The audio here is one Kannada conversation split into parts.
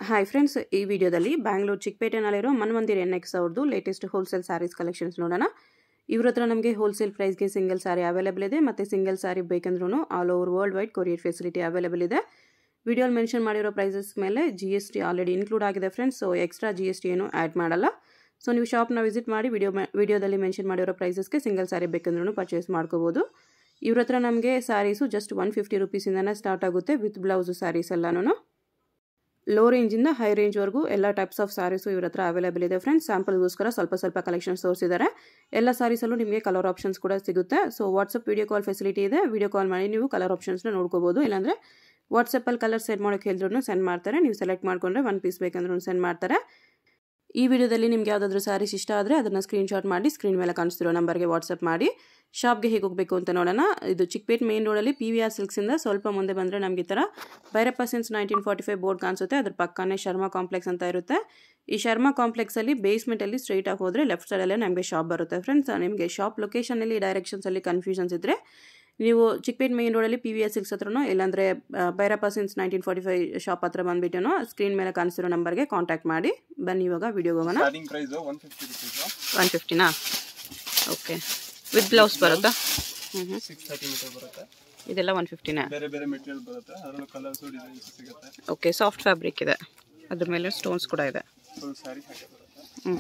ಹಾಯ್ ಫ್ರೆಂಡ್ಸ್ ಈ ವಿಡಿಯೋದಲ್ಲಿ ಬ್ಯಾಂಗ್ಳೂರು ಚಿಕ್ಕಪೇಟೆನಲ್ಲಿರೋ ಮನ್ವಂದಿರ್ ಎನ್ ಎಕ್ಸ್ ಅವ್ರದ್ದು ಲೇಟೆಸ್ಟ್ ಹೋಲ್ಸೇಲ್ ಸ್ಯಾರೀಸ್ ಕಲೆಕ್ಷನ್ಸ್ ನೋಡೋಣ ಇವ್ರ ಹತ್ರ ನಮಗೆ ಹೋಲ್ಸೇಲ್ ಪ್ರೈಸ್ಗೆ ಸಿಂಗಲ್ ಸ್ಯಾರಿ ಅವೈಲೇಬಲ್ ಇದೆ ಮತ್ತು ಸಿಂಗಲ್ ಸ್ಯಾರಿ ಬೇಕಂದ್ರೂ all over worldwide courier facility available ಇದೆ ವಿಡಿಯೋಲಿ ಮೆನ್ಷನ್ ಮಾಡಿರೋ ಪ್ರೈಸಸ್ ಮೇಲೆ G S T already include ಆಗಿದೆ friends so extra G S T ಏನು ಆ್ಯಡ್ ಮಾಡಲ್ಲ ಸೊ ನೀವು ಶಾಪ್ನ ವಿಸಿಟ್ ಮಾಡಿ ವಿಡಿಯೋ ವಿಡಿಯೋದಲ್ಲಿ ಮೆನ್ಷನ್ ಮಾಡಿರೋ ಪ್ರೈಸಸ್ಗೆ ಸಿಂಗಲ್ ಸ್ಯಾರಿ ಬೇಕಂದ್ರೂ ಪರ್ಚೇಸ್ ಮಾಡ್ಕೋಬೋದು ಇವ್ರ ಹತ್ರ ನಮಗೆ ಸ್ಯಾರೀಸು ಜಸ್ಟ್ ಒನ್ ಫಿಫ್ಟಿ ರುಪೀಸಿಂದನೇ ಸ್ಟಾರ್ಟ್ ಆಗುತ್ತೆ ವಿತ್ ಬ್ಲೌಸು ಸ್ಯಾರೀಸ್ ಎಲ್ಲನೂ ಲೋ ರೇಂಜಿಂದ ಹೈ ರೇಂಜ್ವರೆಗೂ ಎಲ್ಲ ಟೈಪ್ಸ್ ಆಫ್ ಸ್ಯಾರೀಸು ಇವ್ರ ಹತ್ರ ಅವೈಲೇಬಲ್ ಇದೆ ಫ್ರೆಂಡ್ಸ್ ಸ್ಯಾಂಪಲ್ಗೋಸ್ಕರ ಸ್ವಲ್ಪ ಸ್ವಲ್ಪ ಕಲೆಕ್ಷನ್ಸ್ ತೋರಿಸಿದ್ದಾರೆ ಎಲ್ಲ ಸ್ಯಾರೀಸಲ್ಲೂ ನಿಮಗೆ ಕಲರ್ ಆಪ್ಷನ್ಸ್ ಕೂಡ ಸಿಗುತ್ತೆ so WhatsApp video call facility ಇದೆ ವಿಡಿಯೋ ಕಾಲ್ ಮಾಡಿ ನೀವು ಕಲರ್ ಆಪ್ಷನ್ಸ್ನ ನೋಡ್ಕೋಬೋದು ಇಲ್ಲಾಂದರೆ ವಾಟ್ಸಪ್ಪಲ್ಲಿ ಕಲರ್ ಸೆಂಡ್ ಮಾಡೋಕ್ಕೆ ಹೇಳಿದ್ರು ಸೆಂಡ್ ಮಾಡ್ತಾರೆ ನೀವು ಸೆಲೆಕ್ಟ್ ಮಾಡಿಕೊಂಡ್ರೆ ಒನ್ ಪೀಸ್ ಬೇಕಂದ್ರೂ ಸೆಂಡ್ ಮಾಡ್ತಾರೆ ಈ ವಿಡಿಯೋದಲ್ಲಿ ನಿಮ್ಗೆ ಯಾವುದಾದ್ರೂ ಸ್ಯಾರೀಸ್ ಇಷ್ಟ ಆದರೆ ಅದನ್ನು ಸ್ಕ್ರೀನ್ಶಾಟ್ ಮಾಡಿ ಸ್ಕ್ರೀನ್ ಮೇಲೆ ಕಾಣಿಸ್ತಿರೋ ನಂಬರ್ಗೆ ವಾಟ್ಸಪ್ ಮಾಡಿ ಶಾಪ್ಗೆ ಹೇಗೆ ಹೋಗಬೇಕು ಅಂತ ನೋಡೋಣ ಇದು ಚಿಕ್ಕಪೇಟ್ ಮೇನ್ ರೋಡಲ್ಲಿ ಪಿ ವಿ ಆರ್ ಸಿಲ್ಕ್ಸಿಂದ ಸ್ವಲ್ಪ ಮುಂದೆ ಬಂದರೆ ನಮಗೆ ಈ ಥರ Bhairappa since nineteen forty five board ಕಾಣಿಸುತ್ತೆ ಅದ್ರ ಪಕ್ಕನೇ ಶರ್ಮಾ ಕಾಂಪ್ಲೆಕ್ಸ್ ಅಂತ ಇರುತ್ತೆ ಈ ಶರ್ಮಾ ಕಾಂಪ್ಲೆಕ್ಸಲ್ಲಿ ಬೇಸ್ಮೆಂಟಲ್ಲಿ ಸ್ಟ್ರೈಟ್ ಆಗಿ ಹೋದರೆ ಲೆಫ್ಟ್ ಸೈಡಲ್ಲೇ ನಮಗೆ ಶಾಪ್ ಬರುತ್ತೆ ಫ್ರೆಂಡ್ಸ್ ನಿಮಗೆ ಶಾಪ್ ಲೊಕೇಶನಲ್ಲಿ ಡೈರೆಕ್ಷನ್ಸಲ್ಲಿ ಕನ್ಫ್ಯೂಷನ್ಸ್ ಇದ್ದರೆ ನೀವು ಚಿಕ್ಕಪೇಟ್ ಮೇನ್ ರೋಡಲ್ಲಿ ಪಿ ವಿ ಎಸ್ ಸಿಕ್ಸ್ ಹತ್ರನೋ ಇಲ್ಲಾಂದರೆ Bhairappa since nineteen forty five shop ಹತ್ರ ಬಂದುಬಿಟ್ಟು ಸ್ಕ್ರೀನ್ ಮೇಲೆ ಕಾಣಿಸಿರೋ ನಂಬರ್ಗೆ ಕಾಂಟ್ಯಾಕ್ಟ್ ಮಾಡಿ ಬನ್ನಿ ಇವಾಗ ವಿಡಿಯೋಗೆ ಹೋಗೋಣ starting price one fifty rupees one ಫಿಫ್ಟಿನಾ ಓಕೆ ವಿತ್ ಬ್ಲೌಸ್ ಬರುತ್ತಾ ಹ್ಞೂ ಹ್ಞೂ ಸಿಕ್ಸ್ ಥರ್ಟಿ ಮೀಟರ್ ಬರುತ್ತೆ ಇದೆಲ್ಲ ಒನ್ ಫಿಫ್ಟಿನೇ ಬೇರೆ ಬೇರೆ ಮೆಟೀರಿಯಲ್ ಬರುತ್ತೆ ಅದರಲ್ಲೂ ಕಲರ್ಸ್ ಡಿಸೈನ್ಸ್ ಸಿಗುತ್ತೆ ಓಕೆ ಸಾಫ್ಟ್ ಫ್ಯಾಬ್ರಿಕ್ ಇದೆ ಅದ್ರ ಮೇಲೆ ಸ್ಟೋನ್ಸ್ ಕೂಡ ಇದೆ ಫುಲ್ ಸ್ಯಾರಿ ಹಾಗೆ ಬರುತ್ತೆ ಹ್ಞೂ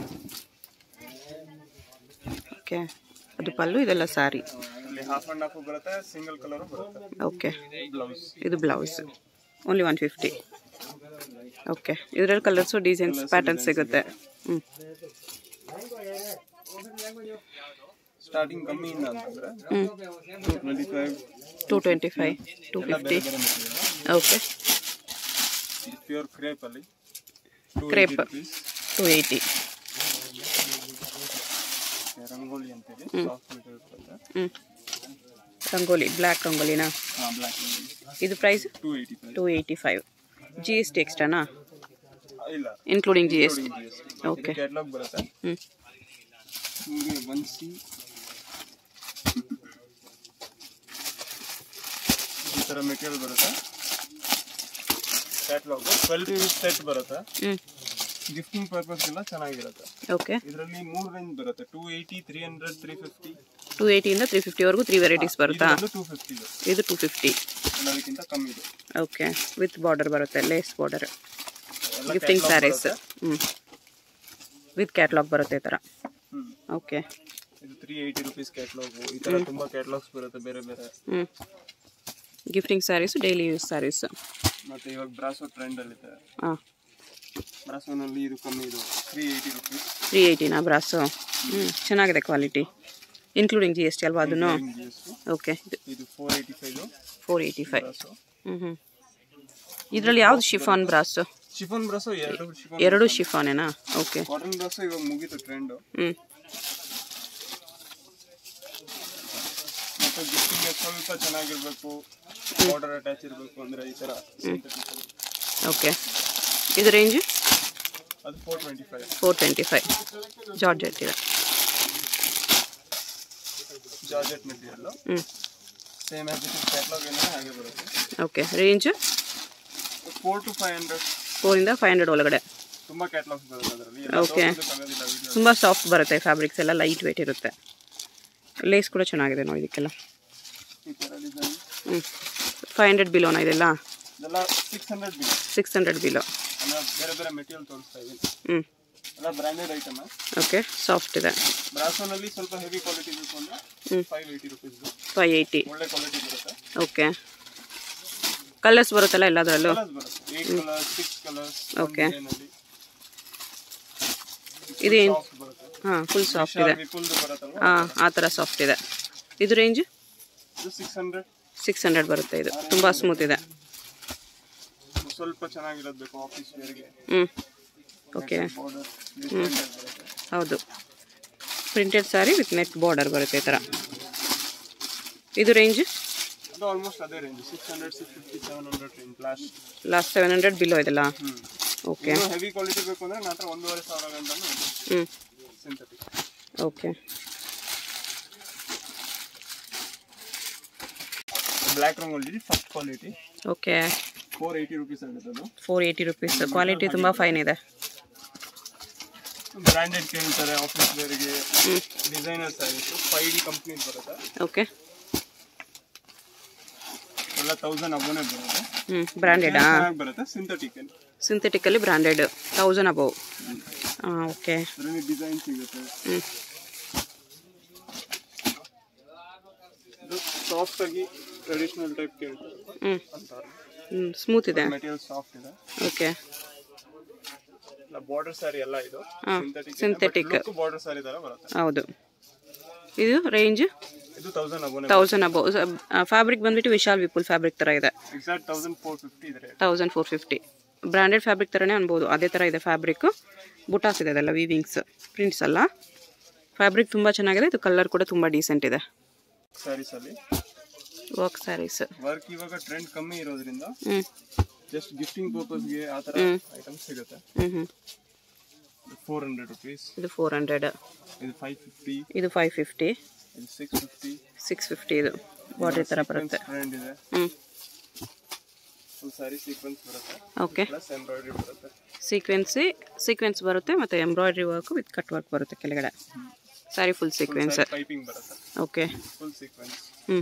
ಓಕೆ ಅದು ಪಲ್ಲು ಇದೆಲ್ಲ ಸ್ಯಾರಿ ಇಲ್ಲಿ ಹಾಫ್ ಅಂಡ್ ಹಾಫ್ ಬರುತ್ತೆ ಸಿಂಗಲ್ ಕಲರ್ ಬರುತ್ತೆ ಓಕೆ ಬ್ಲೌಸ್ ಇದು blouse only one fifty okay ಇದರಲ್ಲಿ ಕಲರ್ಸು ಡಿಸೈನ್ಸ್ ಪ್ಯಾಟರ್ನ್ ಸಿಗುತ್ತೆ ಹ್ಞೂ ಸ್ಟಾರ್ಟಿಂಗ್ ಕಮ್ಮಿಯಿಂದ ಅಂತಂದ್ರೆ ಹ್ಞೂ twenty five two twenty five two ಎಲ್ಲ ಫಿಫ್ಟಿ ಬೇರೆ ಬೇರೆ ಮೆಟೀರಿಯಲ್ ಓಕೆ ಇದು ಪ್ಯೂರ್ ಕ್ರೇಪ್ ಅಲ್ಲಿ two Crepe. Rupees two eighty rangoli ಅಂತೇಳಿ ಸಾಫ್ಟ್ ಮೆಟೀರಿಯಲ್ ಬರುತ್ತೆ ಹ್ಞೂ ರಂಗೋಲಿ ಬ್ಲ್ಯಾಕ್ ರಂಗೋಲಿನಾ ಹಾಂ ಬ್ಲ್ಯಾಕ್ ಇದು price two eighty five two eighty five G S T ಎಕ್ಸ್ಟ್ರಾನಾ ಇಲ್ಲ including G S T okay catalogue ಬರುತ್ತೆ ಹ್ಞೂ ನಿಮಗೆ ಬನ್ಸಿ ಈ ಥರ ಮೆಟೀರಿಯಲ್ ಬರುತ್ತೆ ಕ್ಯಾಟ್ಲಾಗ್ ಟ್ವೆಲ್ ಪೀಸ್ ಸೆಟ್ ಬರುತ್ತೆ ಹ್ಞೂ ಗಿಫ್ಟಿಂಗ್ ಪರ್ಪಸ್ ಎಲ್ಲ ಚೆನ್ನಾಗಿರುತ್ತೆ ಓಕೆ ಇದರಲ್ಲಿ ಮೂರು ರೇಂಜ್ ಬರುತ್ತೆ two eighty three hundred three fifty two ಏಯ್ಟಿಯಿಂದ ತ್ರೀ ಫಿಫ್ಟಿವರೆಗೂ ತ್ರೀ ವೆರೈಟೀಸ್ ಬರುತ್ತಾ ಟೂ ಫಿಫ್ಟಿ ಇದು ಟೂ ಫಿಫ್ಟಿ ಎಲ್ಲದಕ್ಕಿಂತ ಕಮ್ಮಿ ಇದೆ ಓಕೆ ವಿತ್ ಬಾರ್ಡರ್ ಬರುತ್ತೆ ಲೇಸ್ ಬಾರ್ಡರ್ ಎಲ್ಲ ಗಿಫ್ಟಿಂಗ್ catalog ಸ್ಯಾರೀಸ್ ಬರುತ್ತೆ. ಹ್ಞೂ ವಿತ್ ಕ್ಯಾಟ್ಲಾಗ್ ಬರುತ್ತೆ ಈ ಥರ ಹ್ಮ್. ಓಕೆ ಇದು ತ್ರೀ ಏಯ್ಟಿ ರುಪೀಸ್ ಕ್ಯಾಟ್ಲಾಗು ಈ ಥರ ತುಂಬ ಕ್ಯಾಟ್ಲಾಗ್ಸ್ ಬರುತ್ತೆ ಬೇರೆ ಬೇರೆ ಹ್ಞೂ gifting saris daily use saris ಮತ್ತೆ ಇವಾಗ ಬ್ರಾಸೋ ಟ್ರೆಂಡಲ್ಲಿದೆ ಹಾಂ ಬ್ರಾಸೋನಲ್ಲಿ ಇದು ಕಮ್ಮಿ ಇದು ತ್ರೀ ಏಯ್ಟಿ ರುಪೀಸ್ ತ್ರೀ ಏಯ್ಟಿನಾ ಬ್ರಾಸು ಹ್ಞೂ ಚೆನ್ನಾಗಿದೆ quality including G S T ಅಲ್ವಾ ಅದನ್ನು ಓಕೆ ಇದು ಇದು four eighty five four eighty five brasso ಹ್ಞೂ ಹ್ಞೂ ಇದರಲ್ಲಿ ಯಾವ್ದು ಶಿಫಾನ್ ಬ್ರಾಸು ಶಿಫಾನ್ ಬ್ರಾಸೋ ಎರಡು ಶಿಫಾನ್ ಎರಡು ಶಿಫಾನೇನಾ ಓಕೆ ಕಾಟನ್ ಬ್ರಾಸೋ ಇವಾಗ ಮುಗೀತು ಟ್ರೆಂಡ್ ಹ್ಞೂ ಮತ್ತೆ ಗಿಫ್ಟಿಗೆ ಸ್ವಲ್ಪ ಚೆನ್ನಾಗಿರ್ಬೇಕು ಬಾರ್ಡರ್ ಅಟ್ಯಾಚ್ ಇರಬೇಕು ಅಂದ್ರೆ ಈ ತರ ಓಕೆ ಇದು ರೇಂಜ್ ಅದು four twenty five four twenty five georgette ಇದೆ ಜಾರ್ಜೆಟ್ ಮೆಟೀರಿಯಲ್ ಹ್ಞೂ ಸೇಮ್ ಆಸ್ ಇಟ್ ಕ್ಯಾಟ್ಲಾಗ್ ಏನೋ ಹಾಗೆ ಬರುತ್ತೆ okay range four to five hundred ಫೋರಿಂದ ಫೈವ್ ಹಂಡ್ರೆಡ್ ಒಳಗಡೆ ತುಂಬಾ ಕ್ಯಾಟ್ಲಾಗ್ಸ್ ಬರುತ್ತೆ ಅದರಲ್ಲಿ Okay. ಆಗೋದಿಲ್ಲ ವಿಡಿಯೋ ತುಂಬ ಸಾಫ್ಟ್ ಬರುತ್ತೆ ಫ್ಯಾಬ್ರಿಕ್ಸ್ ಎಲ್ಲ ಲೈಟ್ ವೇಟ್ ಇರುತ್ತೆ ಲೇಸ್ ಕೂಡ ಚೆನ್ನಾಗಿದೆ ನೋಡಿ ಇದಕ್ಕೆಲ್ಲ ಈ ತರ ಡಿಸೈನ್ ಹ್ಞೂ ಫೈವ್ ಹಂಡ್ರೆಡ್ ಬಿಲೋನ ಇದೆಲ್ಲ ಇದೆಲ್ಲ six hundred below six hundred below ಎಲ್ಲ ಬೇರೆ ಬೇರೆ ಮೆಟೀರಿಯಲ್ ತೋರಿಸ್ತಾ ಇದ್ದೀನಿ ಹ್ಞೂ ಎಲ್ಲ ಬ್ರ್ಯಾಂಡೆಡ್ ಐಟಮ್ ಓಕೆ ಸಾಫ್ಟ್ ಇದೆ ಬ್ರಾಸೋನಲ್ಲಿ ಸ್ವಲ್ಪ ಹೆವಿ ಕ್ವಾಲಿಟಿ ಬೇಕು ಅಂದ್ರೆ ಹ್ಞೂ five eighty rupees five eighty ಒಳ್ಳೆ ಕ್ವಾಲಿಟಿ ಬರುತ್ತೆ ಓಕೆ ಕಲರ್ಸ್ ಬರುತ್ತಲ್ಲ ಎಲ್ಲದರಲ್ಲೂ ಕಲರ್ಸ್ ಬರುತ್ತೆ eight colours six colours Okay. ಇದೇನು ಸಾಫ್ಟ್ ಬರುತ್ತೆ ಹಾಂ ಫುಲ್ ಸಾಫ್ಟ್ ಇದೆ ವಿಪುಲ್ದು ಬರುತ್ತಲ್ವ ಹಾಂ ಆ ಥರ ಸಾಫ್ಟ್ ಇದೆ ಇದು ರೇಂಜ್ ಇದು ಸಿಕ್ಸ್ ಹಂಡ್ರೆಡ್ ಸಿಕ್ಸ್ ಹಂಡ್ರೆಡ್ ಬರುತ್ತೆ ಇದು ತುಂಬ ಸ್ಮೂತ್ ಇದೆ ಸ್ವಲ್ಪ ಚೆನ್ನಾಗಿರೋದು ಬೇಕು ಆಫೀಸ್ ವೇರ್ಗೆ ಹ್ಞೂ ಓಕೆ ಬಾರ್ಡರ್ ಬರುತ್ತೆ ಹೌದು printed sari with neck border ಬರುತ್ತೆ ಈ ಥರ ಇದು ರೇಂಜ್ ಅದು ಆಲ್ಮೋಸ್ಟ್ ಅದೇ range six hundred six fifty seven hundred range last last seven hundred below ಇದೆಲ್ಲ ಹ್ಞೂ ಓಕೆ ಇನ್ನೂ ಹೆವಿ ಕ್ವಾಲಿಟಿ ಬೇಕು ಅಂದ್ರೆ ನನ್ನ ಹತ್ರ ಒಂದೂವರೆ ಸಾವಿರ ಗಂಟೆ ಹ್ಞೂ synthetic okay black rangoli first quality okay four eighty rupees ಆಗುತ್ತೆ ಅದು ಫೋರ್ ಏಯ್ಟಿ ರುಪೀಸ್ ಕ್ವಾಲಿಟಿ ತುಂಬ ಫೈನ್ ಇದೆ ಬ್ರ್ಯಾಂಡೆಡ್ ಕೇಳ್ತಾರೆ ಆಫೀಸ್ ವೇರ್ಗೆ ಹ್ಞೂ designer saris five D company ಬರುತ್ತೆ ಓಕೆ ಎಲ್ಲ ತೌಸಂಡ್ ಅಬೋನೇ ಬರುತ್ತೆ ಹ್ಞೂ ಬ್ರ್ಯಾಂಡೆಡಾ ಚೆನ್ನಾಗಿ ಬರುತ್ತೆ ಸಿಂಥೆಟಿಕ್ ಸಿಂಥೆಟಿಕಲ್ಲಿ ಬ್ರ್ಯಾಂಡೆಡ್ ತೌಸಂಡ್ ಅಬೌವ್ ಹಾಂ ಓಕೆ ಅದರಲ್ಲಿ ಡಿಸೈನ್ ಸಿಗುತ್ತೆ ಹ್ಞೂ ಇದು ಸಾಫ್ಟ್ ಆಗಿ ಟ್ರೆಡಿಷನಲ್ ಟೈಪ್ ಕೇಳ್ತಾರೆ ಹ್ಞೂ ಅಂತಾರೆ ಹ್ಞೂ ಸ್ಮೂತ್ ಇದೆ ಮೆಟೀರಿಯಲ್ ಸಾಫ್ಟ್ ಇದೆ ಓಕೆ ಬಾರ್ಡರ್ ಸ್ಯಾರಿ ಎಲ್ಲ ಇದು ಹಾಂ ಸಿಂಥೆಟಿಕ್ ಸಿಂಥೆಟಿಕ್ ಬಾರ್ಡರ್ ಸ್ಯಾರಿ ತರ ಬರುತ್ತೆ ಹೌದು ಇದು ರೇಂಜ್ ಇದು ತೌಸಂಡ್ ಅಬೋನೇ ತೌಸಂಡ್ ಅಬೌವ್ ಫ್ಯಾಬ್ರಿಕ್ ಬಂದ್ಬಿಟ್ಟು ವಿಶಾಲ್ ವಿಪುಲ್ ಫ್ಯಾಬ್ರಿಕ್ ಥರ ಇದೆ ಎಕ್ಸಾಕ್ಟ್ ತೌಸಂಡ್ ಫೋರ್ ಫಿಫ್ಟಿ ಇದೆ rate thousand four fifty branded fabric ಥರನೇ ಅನ್ಬೋದು ಅದೇ ಥರ ಇದೆ ಫ್ಯಾಬ್ರಿಕ್ಕು ಬುಟಾಸ್ ಇದೆ ಅದೆಲ್ಲ ವೀವಿಂಗ್ಸ್ ಪ್ರಿಂಟ್ಸ್ ಅಲ್ಲ ಫ್ಯಾಬ್ರಿಕ್ ತುಂಬ ಚೆನ್ನಾಗಿದೆ ಇದು ಕಲರ್ ಕೂಡ ತುಂಬ ಡೀಸೆಂಟ್ ಇದೆ ಸ್ಯಾರೀಸ್ ಅಲ್ಲಿ ವರ್ಕ್ ಸ್ಯಾರೀಸ್ ವರ್ಕ್ ಇವಾಗ ಟ್ರೆಂಡ್ ಕಮ್ಮಿ ಇರೋದ್ರಿಂದ ಹ್ಞೂ ಜಸ್ಟ್ ಗಿಫ್ಟಿಂಗ್ ಪರ್ಪಸ್ಗೆ ಆ ಥರ ಐಟಮ್ಸ್ ಸಿಗುತ್ತೆ ಹ್ಞೂ ಹ್ಞೂ ಫೋರ್ ಹಂಡ್ರೆಡ್ ರುಪೀಸ್ ಇದು ಫೋರ್ ಹಂಡ್ರೆಡ್ ಇದು ಫೈವ್ ಫಿಫ್ಟಿ ಇದು ಫೈವ್ ಫಿಫ್ಟಿ ಇದು ಸಿಕ್ಸ್ ಫಿಫ್ಟಿ ಸಿಕ್ಸ್ ಫಿಫ್ಟಿ ಇದು ಬಾರ್ಡ್ರಿ ಥರ ಬರುತ್ತೆ ಟ್ರೆಂಡ್ ಇದೆ ಹ್ಞೂ ಫುಲ್ ಸ್ಯಾರಿ ಸೀಕ್ವೆನ್ಸ್ ಬರುತ್ತೆ ಓಕೆ ಪ್ಲಸ್ ಎಂಬ್ರಾಯ್ಡ್ರಿ ಬರುತ್ತೆ ಸೀಕ್ವೆನ್ಸಿ ಸೀಕ್ವೆನ್ಸ್ ಬರುತ್ತೆ ಮತ್ತು embroidery work with cut work ಬರುತ್ತೆ ಕೆಳಗಡೆ ಸ್ಯಾರಿ ಫುಲ್ ಸೀಕ್ವೆನ್ಸ್ ಪೈಪಿಂಗ್ ಬರುತ್ತೆ ಓಕೆ ಫುಲ್ ಸೀಕ್ವೆನ್ಸ್ ಹ್ಞೂ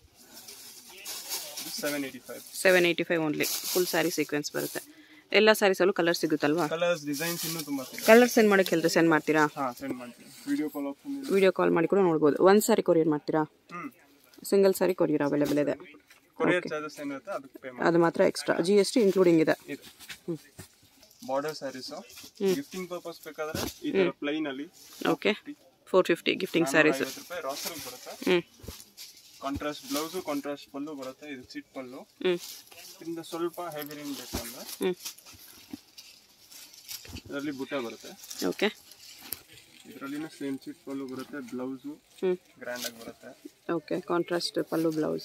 ಇದು seven eighty five seven eighty five only full sari sequence ಬರುತ್ತೆ ಎಲ್ಲ ಸ್ಯಾರೀಸಲ್ಲೂ ಕಲರ್ ಸಿಗುತ್ತಲ್ವಾ ಕಲರ್ಸ್ ಡಿಸೈನ್ಸ್ ಇನ್ನೂ ತುಂಬ ಸಿಗುತ್ತೆ ಕಲರ್ ಸೆಂಡ್ ಮಾಡೋಕ್ಕೆ ಹೇಳಿದ್ರೆ ಸೆಂಡ್ ಮಾಡ್ತೀರಾ ಹಾಂ ಸೆಂಡ್ ಮಾಡ್ತೀನಿ ವಿಡಿಯೋ ಕಾಲ್ ಆಪ್ಷನ್ ಇದೆ ವಿಡಿಯೋ ಕಾಲ್ ಮಾಡಿ ಕೂಡ ನೋಡ್ಬೋದು ಒಂದು ಸಾರಿ ಕೊರಿಯರ್ ಮಾಡ್ತೀರಾ ಹ್ಞೂ ಸಿಂಗಲ್ ಸಾರಿ ಕೊರಿಯರ್ ಅವೈಲೇಬಲ್ ಇದೆ ಕೊರಿಯರ್ ಚಾರ್ಜಸ್ ಏನಿರುತ್ತೆ ಅದಕ್ಕೆ ಪೇ ಮಾಡಿ ಅದು ಮಾತ್ರ extra G S T including ಇದೆ ಇದು ಬಾರ್ಡರ್ ಸ್ಯಾರೀಸು ಗಿಫ್ಟಿಂಗ್ ಪರ್ಪಸ್ ಬೇಕಾದ್ರೆ ಈ ಥರ ಪ್ಲೈನ್ ಅಲ್ಲಿ okay four fifty gifting saris ಐವತ್ತು ರೂಪಾಯಿ ರಾಸಲ್ ಬರುತ್ತೆ ಹ್ಞೂ ಕಾಂಟ್ರಾಸ್ಟ್ ಬ್ಲೌಸು ಕಾಂಟ್ರಾಸ್ಟ್ ಪಲ್ಲು ಬರುತ್ತೆ ಇದು ಚಿಟ್ ಪಲ್ಲು ಹ್ಞೂ ಇದರಿಂದ ಸ್ವಲ್ಪ ಹೆವಿ ರಿಂಗ್ ಬೇಕು ಅಂದ್ರೆ ಹ್ಞೂ ಇದರಲ್ಲಿ ಬುಟ್ಟ ಬರುತ್ತೆ ಓಕೆ ಇದರಲ್ಲಿನೂ ಸೇಮ್ ಚಿಟ್ ಪಲ್ಲು ಬರುತ್ತೆ ಬ್ಲೌಸು ಹ್ಞೂ ಗ್ರ್ಯಾಂಡ್ ಆಗಿ ಬರುತ್ತೆ okay contrast pallu blouse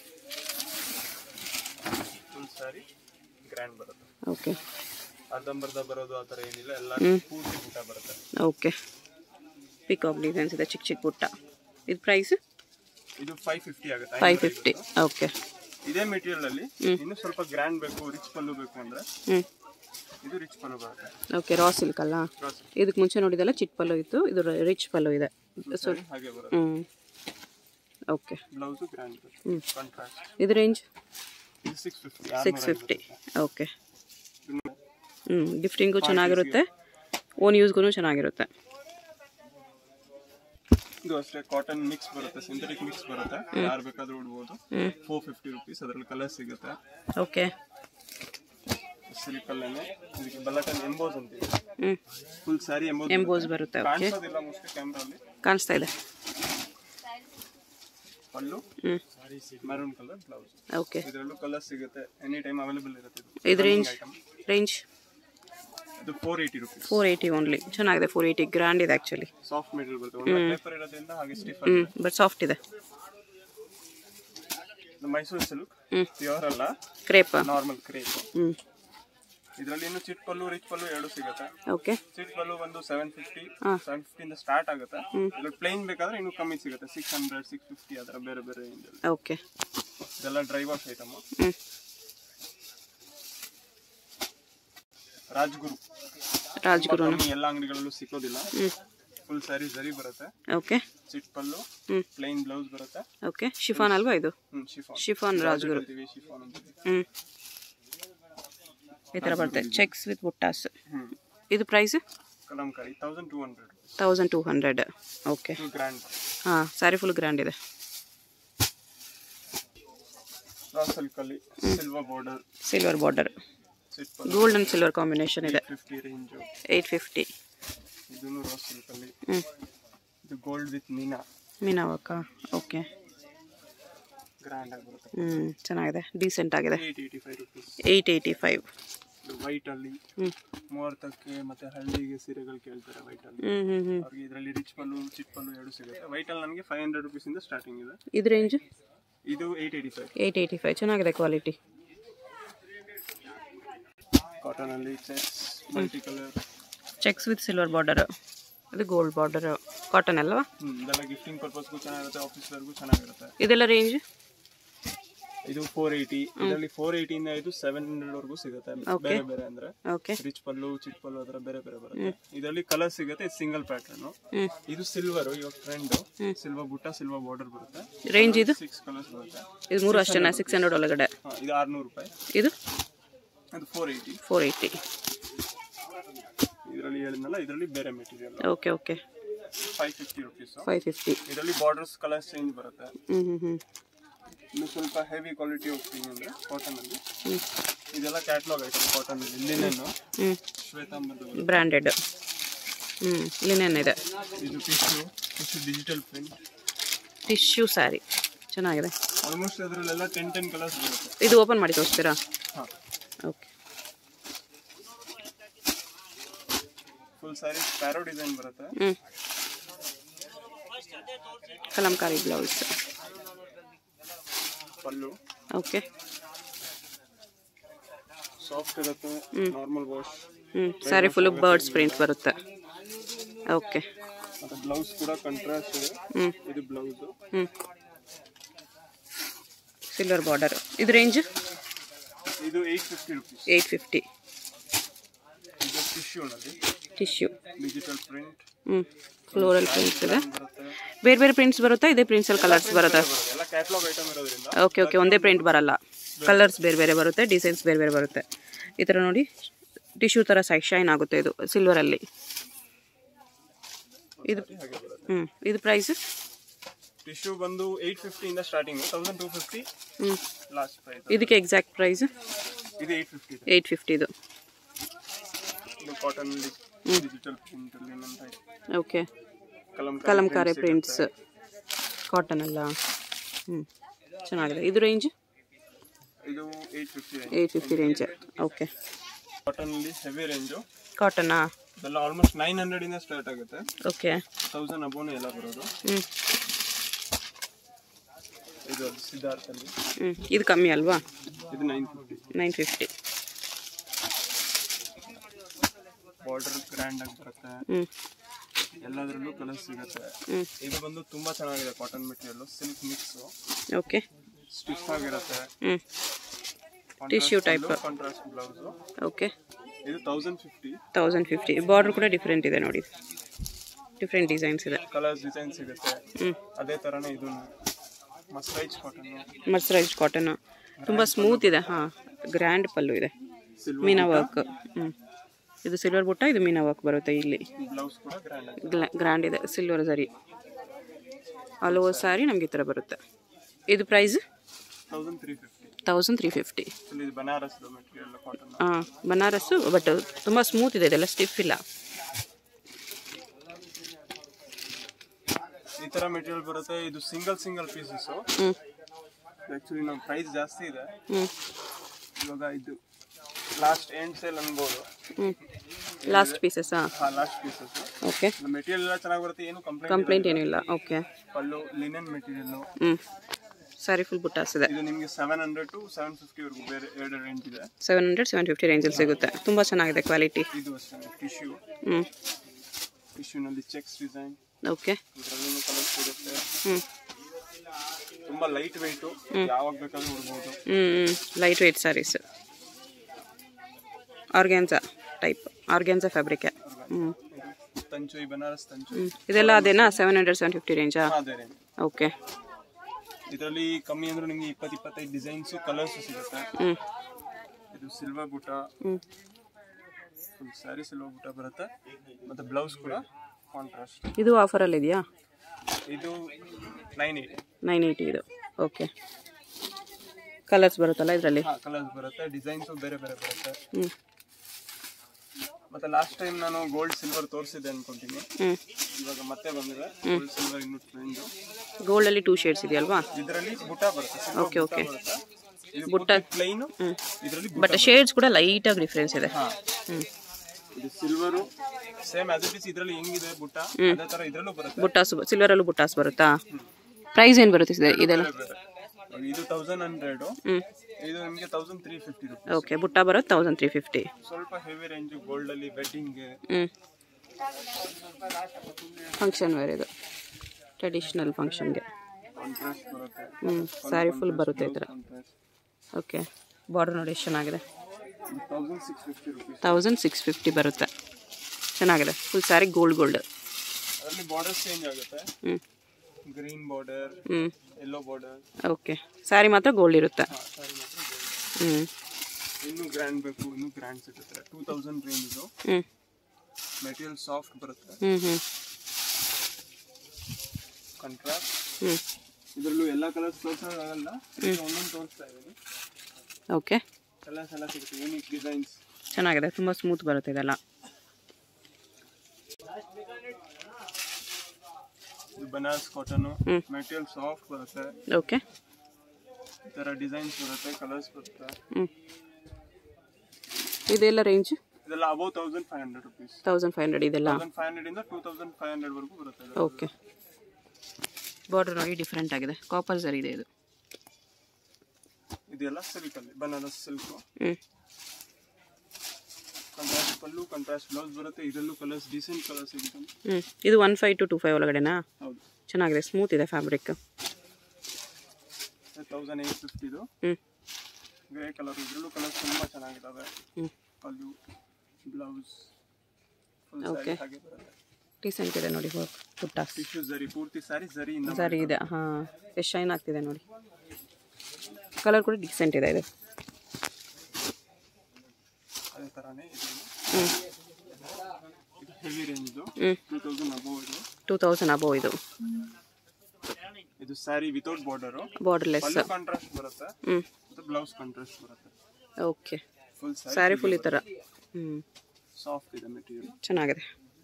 full sari grand ಬರುತ್ತೆ ಓಕೆ ಅರ್ಧಂಬರ್ಧ ಬರೋದು ಆ ಥರ ಏನಿಲ್ಲ ಎಲ್ಲ ಪೂರ್ತಿ ಬುಟ್ಟ ಬರುತ್ತೆ ಓಕೆ ಪಿಕಾಕ್ ಡಿಸೈನ್ಸ್ ಇದೆ ಚಿಕ್ಕ ಚಿಕ್ಕ ಪುಟ್ಟ ಇದು ಪ್ರೈಸ್ ಇದು ಫೈವ್ ಫಿಫ್ಟಿ ಆಗುತ್ತೆ ಫೈವ್ ಫಿಫ್ಟಿ ಓಕೆ ಇದೇ ಮೆಟೀರಿಯಲ್ ಅಲ್ಲಿ ಇನ್ನು ಸ್ವಲ್ಪ ಗ್ರ್ಯಾಂಡ್ ಬೇಕು ರಿಚ್ ಪಲ್ಲು ಬೇಕು ಅಂದ್ರೆ ಹ್ಞೂ ಇದು ರಿಚ್ ಪಲ್ಲು ಬರುತ್ತೆ ಓಕೆ ರಾ ಸಿಲ್ಕ್ ಅಲ್ಲ Cross. ಇದಕ್ಕೆ ಮುಂಚೆ ನೋಡಿದಲ್ಲ ಚಿಟ್ ಪಲ್ಲು ಇತ್ತು ಇದು ರಿಚ್ ಪಲ್ಲು ಇದೆ ಸೊ Saree ಹಾಗೆ ಬರುತ್ತೆ ಹ್ಞೂ ಓಕೆ ಬ್ಲೌಸು ಗ್ರ್ಯಾಂಡ್ ಹ್ಮ್. ಕಾಂಟ್ರಾಸ್ಟ್ ಇದು ರೇಂಜ್ ಇದು six fifty six fifty okay ಹ್ಞೂ ಗಿಫ್ಟಿಂಗು ಚೆನ್ನಾಗಿರುತ್ತೆ ಓನ್ ಯೂಸ್ಗೂ ಚೆನ್ನಾಗಿರುತ್ತೆ ಇದು ಅಷ್ಟೇ ಕಾಟನ್ ಮಿಕ್ಸ್ ಬರುತ್ತೆ ಸಿಂಥೆಟಿಕ್ ಮಿಕ್ಸ್ ಬರುತ್ತೆ ಯಾರು ಬೇಕಾದ್ರೂ ಉಡ್ಬೋದು ಹ್ಞೂ ಫೋರ್ ಫಿಫ್ಟಿ ರುಪೀಸ್ ಅದರಲ್ಲಿ ಕಲರ್ ಸಿಗುತ್ತೆ ಓಕೆ ಸಿಲ್ಕ್ ಅಲ್ಲೇನೆ ಇದಕ್ಕೆ ಬಲ್ಲಟನ್ ಎಂಬೋಸ್ ಅಂತೀವಿ ಹ್ಞೂ ಫುಲ್ ಸ್ಯಾರಿ ಎಂಬೋಸ್ ಎಂಬೋಸ್ ಬರುತ್ತೆ ಓಕೆ ಕಾಣಿಸೋದಿಲ್ಲ ಮೋಸ್ಟ್ಲಿ ಕ್ಯಾಮ್ರಲ್ಲಿ ಕಾಣಿಸ್ತಾ ಇದೆ ಪಲ್ಲು ಹ್ಞೂ ಮೆರೂನ್ ಕಲರ್ ಬ್ಲೌಸ್ ಓಕೆ ಇದರಲ್ಲೂ ಕಲರ್ ಸಿಗುತ್ತೆ ಎನಿ ಟೈಮ್ ಅವೈಲೇಬಲ್ ಇರುತ್ತೆ ಇದು ಇದು ರೇಂಜ್ ಐಟಮ್ ರೇಂಜ್ ಇದು four eighty rupees four eighty only ಚೆನ್ನಾಗಿದೆ ಫೋರ್ ಏಯ್ಟಿ ಗ್ರ್ಯಾಂಡ್ ಇದೆ ಆ್ಯಕ್ಚುಲಿ ಸಾಫ್ಟ್ ಮೆಟೀರಿಯಲ್ ಬರುತ್ತೆ ಒಳ್ಳೆ ಪೇಪರ್ ಇರೋದ್ರಿಂದ ಹಾಗೆ ಸ್ಟಿಫ್ ಹ್ಞೂ ಬಟ್ ಸಾಫ್ಟ್ ಇದೆ ಮೈಸೂರು ಸಿಲ್ಕ್ ಹ್ಞೂ ಪ್ಯೂರ್ ಅಲ್ಲ ಕ್ರೇಪ್ ನಾರ್ಮಲ್ ಕ್ರೇಪ್ ಹ್ಞೂ ಇದರಲ್ಲಿ ಇನ್ನು ಚಿಟ್ ಪಲ್ಲು ರಿಚ್ ಪಲ್ಲು ಎರಡು ಸಿಗುತ್ತೆ ಓಕೆ ಚಿಟ್ ಪಲ್ಲು ಒಂದು ಸೆವೆನ್ ಫಿಫ್ಟಿ ಹಾ. ಸೆವೆನ್ ಫಿಫ್ಟಿಯಿಂದ ಸ್ಟಾರ್ಟ್ ಆಗುತ್ತೆ ಇದ್ರಲ್ಲಿ ಪ್ಲೇನ್ ಬೇಕಾದ್ರೆ ಇನ್ನೂ ಕಮ್ಮಿ ಸಿಗುತ್ತೆ ಸಿಕ್ಸ್ ಹಂಡ್ರೆಡ್ ಸಿಕ್ಸ್ ಫಿಫ್ಟಿ ಆ ಥರ ಬೇರೆ ಬೇರೆ range ಅಲ್ಲಿ. ಓಕೆ ಇದೆಲ್ಲ ಡ್ರೈ ವಾಶ್ ಐಟಮ್ ಹ್ಞೂ ರಾಜ್ಗುರು ರಾಜ್ಗುರುನ ಕಮ್ಮಿ ಎಲ್ಲ ಅಂಗಡಿಗಳಲ್ಲೂ ಸಿಕ್ಕೋದಿಲ್ಲ ಹ್ಞೂ ಫುಲ್ ಸ್ಯಾರಿ ಜರಿ ಬರುತ್ತೆ ಓಕೆ ಚಿಟ್ ಪಲ್ಲು ಹ್ಞೂ ಪ್ಲೇನ್ ಬ್ಲೌಸ್ ಬರುತ್ತೆ ಓಕೆ ಶಿಫಾನ್ ಅಲ್ವಾ ಇದು ಹ್ಮ್ ಶಿಫಾನ್ ಶಿಫಾನ್ ರಾಜ್ಗುರು ಅಂತೀವಿ ಶಿಫಾನ್ ಅಂತೀವಿ ಹ್ಞೂ ಈ ಥರ ಬರುತ್ತೆ ಚೆಕ್ಸ್ ವಿತ್ ಬುಟ್ಟಾಸ್ ಹ್ಮ್ ಇದು price Kalamkari thousand two hundred thousand two hundred okay two grand ಹಾಂ ಸ್ಯಾರಿ ಫುಲ್ ಗ್ರ್ಯಾಂಡ್ ಇದೆ ರಾ ಸಿಲ್ಕಲ್ಲಿ ಸಿಲ್ವರ್ ಬಾರ್ಡರ್ ಸಿಲ್ವರ್ ಬಾರ್ಡರ್ ಚಿಟ್ pallu gold and silver combination ಇದೆ ಫಿಫ್ಟಿ ರೇಂಜು ಏಯ್ಟ್ ಫಿಫ್ಟಿ ಇದನ್ನು ರಾ ಸಿಲ್ಕಲ್ಲಿ ಹ್ಞೂ ಇದು ಗೋಲ್ಡ್ ವಿತ್ ಮೀನಾ ಮೀನಾವಕ್ಕ ಓಕೆ ಗ್ರ್ಯಾಂಡ್ ಆಗಿ ಬರುತ್ತೆ ಹ್ಞೂ ಚೆನ್ನಾಗಿದೆ ಡೀಸೆಂಟ್ ಆಗಿದೆ eight eighty five rupees eight eighty five white ಅಲ್ಲಿ ಹ್ಞೂ ಮುಹೂರ್ತಕ್ಕೆ ಮತ್ತೆ ಹಳ್ಳಿಗೆ ಸೀರೆಗಳು ಕೇಳ್ತಾರೆ ವೈಟ್ ಅಲ್ಲಿ ಹ್ಞೂ ಹ್ಞೂ ಹ್ಞೂ ಅವ್ರಿಗೆ ಇದರಲ್ಲಿ ರಿಚ್ ಪಲ್ಲು ಚಿಟ್ ಪಲ್ಲು ಎರಡು ಸಿಗುತ್ತೆ ವೈಟ್ ಅಲ್ಲಿ ನನಗೆ ಫೈವ್ ಹಂಡ್ರೆಡ್ ರುಪೀಸ್ ಇಂದ ಸ್ಟಾರ್ಟಿಂಗ್ ಇದೆ ಇದು ರೇಂಜ್ ಇದು eight eighty five eight eighty five ಚೆನ್ನಾಗಿದೆ ಕ್ವಾಲಿಟಿ ಕಾಟನ್ ಅಲ್ಲಿ checks multi colour checks with silver border ಅದು ಗೋಲ್ಡ್ ಬಾರ್ಡರ್ ಕಾಟನ್ ಅಲ್ವಾ ಇದೆಲ್ಲ ಗಿಫ್ಟಿಂಗ್ ಪರ್ಪಸ್ಗೂ ಚೆನ್ನಾಗಿರುತ್ತೆ ಆಫೀಸ್ ವರ್ಗೂ ಚೆನ್ನಾಗಿರುತ್ತೆ ಇದೆಲ್ಲ ರೇಂಜ್ ಇದು ಫೋರ್ ಏಯ್ಟಿ ಇದರಲ್ಲಿ ಫೋರ್ ಇಂದ ಇದು ಸೆವೆನ್ ಹಂಡ್ರೆಡ್ ವರೆಗೂ ಸಿಗುತ್ತೆ ಬೇರೆ ಬೇರೆ ಅಂದ್ರೆ ಓಕೆ ರಿಚ್ ಪಲ್ಲು ಚಿಕ್ಕ ಪಲ್ಲು ಅದರ ಬೇರೆ ಬೇರೆ ಬರುತ್ತೆ ಇದರಲ್ಲಿ ಕಲರ್ ಸಿಗುತ್ತೆ ಇದು ಸಿಂಗಲ್ ಪ್ಯಾಟರ್ನ್ ಹ್ಞೂ ಇದು ಸಿಲ್ವರ್ ಇವಾಗ trend silver butta silver border ಬರುತ್ತೆ ರೇಂಜ್ ಇದು ಸಿಕ್ಸ್ ಕಲರ್ಸ್ ಬರುತ್ತೆ ಇದು ಮೂರು ಅಷ್ಟೇನಾ ಸಿಕ್ಸ್ ಹಂಡ್ರೆಡ್ ಒಳಗಡೆ ಹಾ, ಇದು ಆರ್ನೂರು ರೂಪಾಯಿ ಇದು ಅದು ಫೋರ್ ಏಯ್ಟಿ ಫೋರ್ ಏಯ್ಟಿ ಇದರಲ್ಲಿ ಹೇಳಿದ್ನಲ್ಲ ಇದರಲ್ಲಿ ಬೇರೆ material okay okay five fifty rupees five fifty ಇದರಲ್ಲಿ ಬಾರ್ಡರ್ಸ್ ಕಲರ್ಸ್ ಚೇಂಜ್ ಬರುತ್ತೆ ಹ್ಞೂ ಹ್ಞೂ ಹ್ಞೂ ಇನ್ನು ಸ್ವಲ್ಪ ಹೆವಿ ಕ್ವಾಲಿಟಿ ಹೋಗ್ತೀನಿ ಅಂದ್ರೆ ಕಾಟನ್ ಅಲ್ಲಿ ಹ್ಞೂ ಇದೆಲ್ಲ ಕ್ಯಾಟ್ಲಾಗ್ ಐಟಮ್ ಕಾಟನ್ ಅಲ್ಲಿ ಲಿನೆನ್ ಹ್ಞೂ ಶ್ವೇತಾಂಬರದ ಬ್ರ್ಯಾಂಡೆಡ್ ಹ್ಞೂ ಲಿನೆನ್ ಇದೆ ಇದು tissue tissue digital print tissue sari ಚೆನ್ನಾಗಿದೆ ಆಲ್ಮೋಸ್ಟ್ ಅದರಲ್ಲೆಲ್ಲ ಟೆನ್ ಟೆನ್ ಕಲರ್ಸ್ ಬರುತ್ತೆ ಇದು ಓಪನ್ ಮಾಡಿ ತೋರಿಸ್ತೀರಾ ಹಾಂ okay full sari sparrow design ಬರುತ್ತೆ ಹ್ಞೂ Kalamkari blouse pallu okay soft ಇರುತ್ತೆ ನಾರ್ಮಲ್ ವಾಶ್ ಹ್ಞೂ ಸ್ಯಾರಿ ಫುಲ್ಲು ಬರ್ಡ್ಸ್ ಪ್ರಿಂಟ್ ಬರುತ್ತೆ ಓಕೆ ಮತ್ತೆ ಬ್ಲೌಸ್ ಕೂಡ ಕಂಟ್ರಾಸ್ಟ್ ಇದೆ ಹ್ಞೂ ಇದು ಬ್ಲೌಸ್ ಹ್ಞೂ ಸಿಲ್ವರ್ ಬಾರ್ಡರ್ ಇದು ರೇಂಜ್ ಇದು eight fifty rupees eight fifty ಇದು ಟಿಶ್ಯೂನಲ್ಲಿ ಟಿಶ್ಯೂ ಡಿಜಿಟಲ್ ಪ್ರಿಂಟ್ ಹ್ಞೂ ಫ್ಲೋರಲ್ ಪ್ರಿಂಟ್ಸ್ ಇದೆ ಬರುತ್ತೆ ಬೇರೆ ಬೇರೆ ಪ್ರಿಂಟ್ಸ್ ಬರುತ್ತಾ ಇದೇ ಪ್ರಿಂಟ್ಸಲ್ಲಿ ಕಲರ್ಸ್ ಬರುತ್ತಾ ಎಲ್ಲ ಕ್ಯಾಟ್ಲಾಗ್ ಐಟಮ್ ಇರೋದ್ರಿಂದ ಓಕೆ ಓಕೆ ಒಂದೇ ಪ್ರಿಂಟ್ ಬರಲ್ಲ ಕಲರ್ಸ್ ಬೇರೆ ಬೇರೆ ಬರುತ್ತೆ ಡಿಸೈನ್ಸ್ ಬೇರೆ ಬೇರೆ ಬರುತ್ತೆ ಈ ಥರ ನೋಡಿ ಟಿಶ್ಯೂ ಥರ ಸೈ ಶೈನ್ ಆಗುತ್ತೆ ಇದು ಸಿಲ್ವರಲ್ಲಿ ಇದು ಹಾಗೆ ಬರುತ್ತೆ ಹ್ಞೂ ಇದು ಪ್ರೈಸ್ ಟಿಶ್ಯೂ ಬಂದು ಏಯ್ಟ್ ಫಿಫ್ಟಿಯಿಂದ ಸ್ಟಾರ್ಟಿಂಗ್ ತೌಸಂಡ್ ಟೂ ಫಿಫ್ಟಿ ಹ್ಞೂ ಲಾಸ್ಟ್ ಪ್ರೈಸ್ ಇದಕ್ಕೆ ಎಕ್ಸಾಕ್ಟ್ ಪ್ರೈಸ್ ಇದು ಏಯ್ಟ್ ಫಿಫ್ಟಿ ಏಯ್ಟ್ ಫಿಫ್ಟಿದು ಇದು ಕಾಟನ್ ಡಿಜಿಟಲ್ ಪ್ರಿಂಟ್ ಅಲ್ಲಿ ಏನಂತ okay Kalamkari Kalamkari prints cotton ಅಲ್ಲ ಹ್ಞೂ ಚೆನ್ನಾಗಿದೆ ಇದು ರೇಂಜ್ ಇದು eight fifty eight fifty range okay cotton ಅಲ್ಲಿ ಹೆವಿ ರೇಂಜು ಕಾಟನಾ ಇದೆಲ್ಲ ಆಲ್ಮೋಸ್ಟ್ ನೈನ್ ಹಂಡ್ರೆಡ್ ಇಂದ ಸ್ಟಾರ್ಟ್ ಆಗುತ್ತೆ ಓಕೆ ತೌಸಂಡ್ ಅಬೋನೆ ಎಲ್ಲ ಬರೋದು ಹ್ಞೂ ಇದು ಅದು ಸಿದ್ಧಾರ್ಥ ಅಲ್ಲಿ ಹ್ಞೂ ಇದು ಕಮ್ಮಿ ಅಲ್ವಾ ಇದು nine fifty nine fifty border grand ಆಗಿ ಬರುತ್ತೆ ಹ್ಞೂ ಎಲ್ಲದರಲ್ಲೂ ಕಲರ್ ಸಿಗುತ್ತೆ ಹ್ಞೂ ಇದು ಬಂದು ತುಂಬಾ ಚೆನ್ನಾಗಿದೆ cotton material silk mix okay stiff ಆಗಿರುತ್ತೆ ಹ್ಞೂ Tissue type. Contrast blouse okay ಇದು thousand fifty thousand fifty border ಕೂಡ ಡಿಫ್ರೆಂಟ್ ಇದೆ ನೋಡಿ ಡಿಫ್ರೆಂಟ್ ಡಿಸೈನ್ಸ್ ಇದೆ ಕಲರ್ಸ್ ಡಿಸೈನ್ ಸಿಗುತ್ತೆ ಹ್ಞೂ ಅದೇ ತರನೇ ಇದು ಮಸ್ಟೈಜ್ ಕಾಟನ್ ಮರ್ಸರೈಸ್ಡ್ ಕಾಟನ್ ತುಂಬ ಸ್ಮೂತ್ ಇದೆ ಹಾಂ ಗ್ರ್ಯಾಂಡ್ ಪಲ್ಲು ಇದೆ ಸಿಲ್ವರ್ ಮೀನಾ ವರ್ಕ್ ಹ್ಞೂ ಇದು ಸಿಲ್ವರ್ ಬುಟ್ಟ ಇದು ಮೀನಾ ವರ್ಕ್ ಬರುತ್ತೆ ಇಲ್ಲಿ ಬ್ಲೌಸ್ ಕೂಡ ಗ್ರ್ಯಾಂಡ್ ಆಗಿದೆ ಗ್ರ್ಯಾಂಡ್ ಇದೆ ಸಿಲ್ವರ್ ಸರಿ ಆಲ್ ಓವರ್ ಸ್ಯಾರಿ ನಮ್ಗೆ ಈ ಥರ ಬರುತ್ತೆ ಇದು price thousand three fifty thousand three fifty ಇದು ಬನಾರಸ್ ಮೆಟೀರಿಯಲ್ ಕಾಟನ್ ಹಾಂ ಬನಾರಸ್ಸು ಬಟ್ ತುಂಬ ಸ್ಮೂತ್ ಇದೆ ಇದೆಲ್ಲ ಸ್ಟಿಫ್ ಇಲ್ಲ ಈ ತರ ಮೆಟೀರಿಯಲ್ ಬರುತ್ತೆ ಇದು ಸಿಂಗಲ್ ಸಿಂಗಲ್ ಪೀಸಸ್ ಹ್ಞೂ ಆಕ್ಚುಲಿ ನಮ್ಮ ಪ್ರೈಸ್ ಜಾಸ್ತಿ ಇದೆ ಹ್ಞೂ ಇವಾಗ ಇದು ಲಾಸ್ಟ್ ಎಂಡ್ ಸೇಲ್ ಅನ್ಬೋದು ಹ್ಞೂ ಲಾಸ್ಟ್ ಪೀಸಸ್ಸಾ ಹಾ ಲಾಸ್ಟ್ ಪೀಸಸ್ ಓಕೆ ಮೆಟೀರಿಯಲ್ ಎಲ್ಲ ಚೆನ್ನಾಗಿ ಬರುತ್ತೆ ಏನು ಕಂಪ್ಲೇಂಟ್ ಕಂಪ್ಲೇಂಟ್ ಏನೂ ಇಲ್ಲ ಓಕೆ ಪಲ್ಲು ಲಿನನ್ ಮೆಟೀರಿಯಲ್ ಹ್ಞೂ ಸ್ಯಾರಿ ಫುಲ್ ಬುಟ್ಟಾಸ್ ಇದೆ ಇದು ನಿಮಗೆ seven hundred to seven fifty ವರೆಗೂ ಬೇರೆ ಎರಡು ರೇಂಜ್ ಇದೆ ಸೆವೆನ್ ಹಂಡ್ರೆಡ್ ಸೆವೆನ್ ಫಿಫ್ಟಿ ರೇಂಜಲ್ಲಿ ಸಿಗುತ್ತೆ ತುಂಬ ಚೆನ್ನಾಗಿದೆ ಕ್ವಾಲಿಟಿ ಇದು ಅಷ್ಟೇ ಟಿಶ್ಯೂ ಹ್ಞೂ ಟಿಶ್ಯೂನಲ್ಲಿ ಚೆಕ್ಸ್ ಡಿಸೈನ್ ಓಕೆ ಇದರಲ್ಲೂ ಕಲರ್ಸ್ ಸಿಗುತ್ತೆ ಹ್ಞೂ ತುಂಬಾ ಲೈಟ್ ವೆಯ್ಟು ಯಾವಾಗ ಬೇಕಾದ್ರೂ ಉಡ್ಬೋದು ಹ್ಞೂ ಹ್ಞೂ light weight saris organza type organza ಫ್ಯಾಬ್ರಿಕೆ ಹ್ಞೂ ಇದು ತಂಚು ಈ ಬನಾರಸ್ ತಂಚು ಹ್ಞೂ ಇದೆಲ್ಲ ಅದೇನಾ ಸೆವೆನ್ ಹಂಡ್ರೆಡ್ ಸೆವೆನ್ ಫಿಫ್ಟಿ ರೇಂಜಾ ಅದೇ ರೇಂಜ್ ಓಕೆ ಇದರಲ್ಲಿ ಕಮ್ಮಿ ಅಂದ್ರೆ ನಿಮಗೆ ಇಪ್ಪತ್ತು ಇಪ್ಪತ್ತೈದು ಡಿಸೈನ್ಸ್ ಕಲರ್ಸ್ ಸಿಗುತ್ತೆ ಹ್ಞೂ ಇದು ಸಿಲ್ವರ್ ಬುಟ್ಟ ಹ್ಞೂ ಫುಲ್ ಸ್ಯಾರಿ ಸಿಲ್ವರ್ ಬುಟ್ಟ ಬರುತ್ತೆ ಮತ್ತೆ ಬ್ಲೌಸ್ ಕೂಡ ಕಾಂಟ್ರಾಸ್ಟ್ ಇದು ಆಫರಲ್ಲಿ ಇದೆಯಾ ಇದು ನೈನ್ ಏಯ್ಟಿ ನೈನ್ ಏಯ್ಟಿ ಇದು ಓಕೆ ಕಲರ್ಸ್ ಬರುತ್ತಲ್ಲ ಇದರಲ್ಲಿ ಹಾ ಕಲರ್ಸ್ ಬರುತ್ತೆ ಡಿಸೈನ್ಸು ಬೇರೆ ಬೇರೆ ಬರುತ್ತೆ ಹ್ಞೂ ಮತ್ತೆ ಲಾಸ್ಟ್ ಟೈಮ್ ನಾನು ಗೋಲ್ಡ್ ಸಿಲ್ವರ್ ತೋರಿಸಿದ್ದೆ ಅನ್ಕೊಂತೀನಿ ಹ್ಞೂ ಇವಾಗ ಮತ್ತೆ ಬಂದಿದೆ ಗೋಲ್ಡ್ ಸಿಲ್ವರ್ ಇನ್ನೂ ಟ್ರೆಂಡ್ ಗೋಲ್ಡಲ್ಲಿ ಟೂ ಶೇಡ್ಸ್ ಇದೆಯಲ್ವಾ ಇದರಲ್ಲಿ ಬುಟ್ಟ ಬರುತ್ತೆ silver Okay, ಬುಟ್ಟ okay. ಬರುತ್ತೆ ಇದು ಬುಟ್ಟ ಪ್ಲೈನ್ ಹ್ಞೂ ಇದರಲ್ಲಿ ಬಟ್ ಶೇಡ್ಸ್ ಕೂಡ ಲೈಟಾಗಿ ಡಿಫ್ರೆನ್ಸ್ ಇದೆ ಹಾ ಹ್ಞೂ ಇದು ಸಿಲ್ವರು ಸೇಮ್ ಅದೇ ಪೀಸ್ ಇದರಲ್ಲಿ ಹೆಂಗಿದೆ ಬುಟ್ಟ ಅದೇ ತರ ಇದರಲ್ಲೂ ಬರುತ್ತೆ ಬುಟ್ಟಾಸ್ ಸಿಲ್ವರಲ್ಲೂ ಬುಟ್ಟಾಸ್ ಬರುತ್ತಾ ಪ್ರೈಸ್ ಏನು ಬರುತ್ತೆ ಇದೆ ಇದೆಲ್ಲ ಬೇರೆ. ಇದು ತೌಸಂಡ್ ಹಂಡ್ರೆಡ್ ಹ್ಞೂ ಇದು ನಿಮಗೆ thousand three fifty rupees okay butta ಬರೋದು ತೌಸಂಡ್ ತ್ರೀ ಫಿಫ್ಟಿ ಸ್ವಲ್ಪ ಹೆವಿ ರೇಂಜ್ ಗೋಲ್ಡ್ ಅಲ್ಲಿ ವೆಡ್ಡಿಂಗ್ ಹ್ಞೂ ಫಂಕ್ಷನ್ ವೇರ್ ಇದು ಟ್ರೆಡಿಷ್ನಲ್ ಫಂಕ್ಷನ್ಗೆ ಕಾಂಟ್ರಾಸ್ಟ್ ಬರುತ್ತೆ ಹ್ಞೂ ಸ್ಯಾರಿ ಫುಲ್ ಬರುತ್ತೆ ಈ ಥರ ಕಾಂಟ್ರಾಸ್ಟ್ ಓಕೆ ಬಾರ್ಡರ್ ನೋಡಿ ಎಷ್ಟು ಚೆನ್ನಾಗಿದೆ ಇದು thousand six fifty rupees thousand six fifty ಬರುತ್ತೆ ಚೆನ್ನಾಗಿದೆ ಫುಲ್ ಸ್ಯಾರಿ ಗೋಲ್ಡ್ ಗೋಲ್ಡ್ ಅದರಲ್ಲಿ ಬಾರ್ಡರ್ ಚೇಂಜ್ ಆಗುತ್ತೆ ಹ್ಞೂ ಗ್ರೀನ್ ಬಾರ್ಡರ್ ಹ್ಞೂ ಯೆಲ್ಲೋ ಬಾರ್ಡರ್ ಓಕೆ ಸ್ಯಾರಿ ಮಾತ್ರ ಗೋಲ್ಡ್ ಇರುತ್ತೆ ಹಾಂ ಸಾರಿ ಮಾತ್ರ gold. ಹ್ಞೂ ಇನ್ನೂ ಗ್ರ್ಯಾಂಡ್ ಬೇಕು ಇನ್ನೂ ಗ್ರ್ಯಾಂಡ್ ಸಿಗುತ್ತೆ ಟೂ ತೌಸಂಡ್ ರೇಂಜ್ ಇದು ಹ್ಞೂ ಮೆಟೀರಿಯಲ್ ಸಾಫ್ಟ್ ಬರುತ್ತೆ ಹ್ಞೂ ಹ್ಞೂ ಕಾಂಟ್ರಾಸ್ಟ್ ಹ್ಞೂ ಇದರಲ್ಲೂ ಎಲ್ಲ ಕಲರ್ಸ್ ತೋರಿಸೋದಾಗಲ್ಲ ಒಂದೊಂದು ತೋರಿಸ್ತಾ ಇದ್ದೀನಿ ಓಕೆ ಕಲರ್ಸ್ ಎಲ್ಲ ಸಿಗುತ್ತೆ ಯೂನಿಕ್ ಡಿಸೈನ್ಸ್ ಚೆನ್ನಾಗಿದೆ ತುಂಬ ಸ್ಮೂತ್ ಬರುತ್ತೆ ಇದೆಲ್ಲ ಇದು ಬನಾರಸ್ ಕಾಟನು ಹ್ಮ್. ಮೆಟೀರಿಯಲ್ ಸಾಫ್ಟ್ ಬರುತ್ತೆ ಓಕೆ ಈ ಥರ ಡಿಸೈನ್ಸ್ ಬರುತ್ತೆ ಕಲರ್ಸ್ ಬರುತ್ತೆ ಹ್ಞೂ ಇದೆಲ್ಲ ರೇಂಜ್ ಇದೆಲ್ಲ above thousand five hundred rupees thousand five hundred ಇದೆಲ್ಲ ತೌಸಂಡ್ ಫೈವ್ ಹಂಡ್ರೆಡ್ ಇಂದ ಟೂ ತೌಸಂಡ್ ಫೈವ್ ಹಂಡ್ರೆಡ್ ವರೆಗೂ ಬರುತ್ತೆ ಇದು. ಓಕೆ ಬಾರ್ಡರ್ ನೋಡಿ ಡಿಫ್ರೆಂಟ್ ಆಗಿದೆ ಕಾಪರ್ ಸರಿ ಇದೆ ಇದು ಇದೆಲ್ಲ ಸಿಲ್ಕ್ ಅಲ್ಲಿ ಬನಾರಸ್ ಸಿಲ್ಕ್ ಹ್ಞೂ ಕಂಟ್ರಾಸ್ಟ್ ಪಲ್ಲು ಕಂಟ್ರಾಸ್ಟ್ ಬ್ಲೌಸ್ ಬರುತ್ತೆ ಇದರಲ್ಲೂ ಕಲರ್ಸ್ ಡೀಸೆಂಟ್ ಕಲರ್ಸ್ ಸಿಗುತ್ತೆ ಹ್ಞೂ ಇದು one five two two five ಒಳಗಡೆನಾ ಹೌದು ಚೆನ್ನಾಗಿದೆ ಸ್ಮೂತ್ ಇದೆ ಫ್ಯಾಬ್ರಿಕ್ ತೌಸಂಡ್ ಏಟ್ ಫಿಫ್ಟಿದು ಹ್ಞೂ ಗ್ರೇ ಕಲರ್ ಇದರಲ್ಲೂ ಕಲರ್ಸ್ ತುಂಬ ಚೆನ್ನಾಗಿದ್ದಾವೆ ಹ್ಞೂ ಪಲ್ಲು ಬ್ಲೌಸ್ ಫುಲ್ Okay. ಹಾಗೆ ಬರುತ್ತೆ ಡೀಸೆಂಟ್ ಇದೆ ನೋಡಿ ವರ್ಕ್ ಪುಟ್ಟ ಟಿಶ್ಯೂ ಜರಿ ಪೂರ್ತಿ ಸಾರಿ ಜರಿಯಿಂದ ಸರಿ ಇದೆ ಹಾಂ ಎಷ್ಟು ಶೈನ್ ಆಗ್ತಿದೆ ನೋಡಿ ಕಲರ್ ಕೂಡ ಡಿಸೆಂಟ್ ಇದೆ ಇದು ಅದೇ ಥರನೇ ಇದು ಹ್ಞೂ ಇದು ಹೆವಿ ರೇಂಜ್ದು ಹ್ಞೂ ಟೂ ತೌಸಂಡ್ ಅಬೋವ್ ಇದು ಟೂ ತೌಸಂಡ್ ಅಬೋವ್ ಇದು ಇದು sari without border borderless pallu contrast ಬರುತ್ತೆ ಹ್ಞೂ ಮತ್ತು ಬ್ಲೌಸ್ ಕಾಂಟ್ರಾಸ್ಟ್ ಬರುತ್ತೆ okay full sari sari full ಈ ಥರ ಹ್ಞೂ ಸಾಫ್ಟ್ ಇದೆ ಮೆಟೀರಿಯಲ್ ಚೆನ್ನಾಗಿದೆ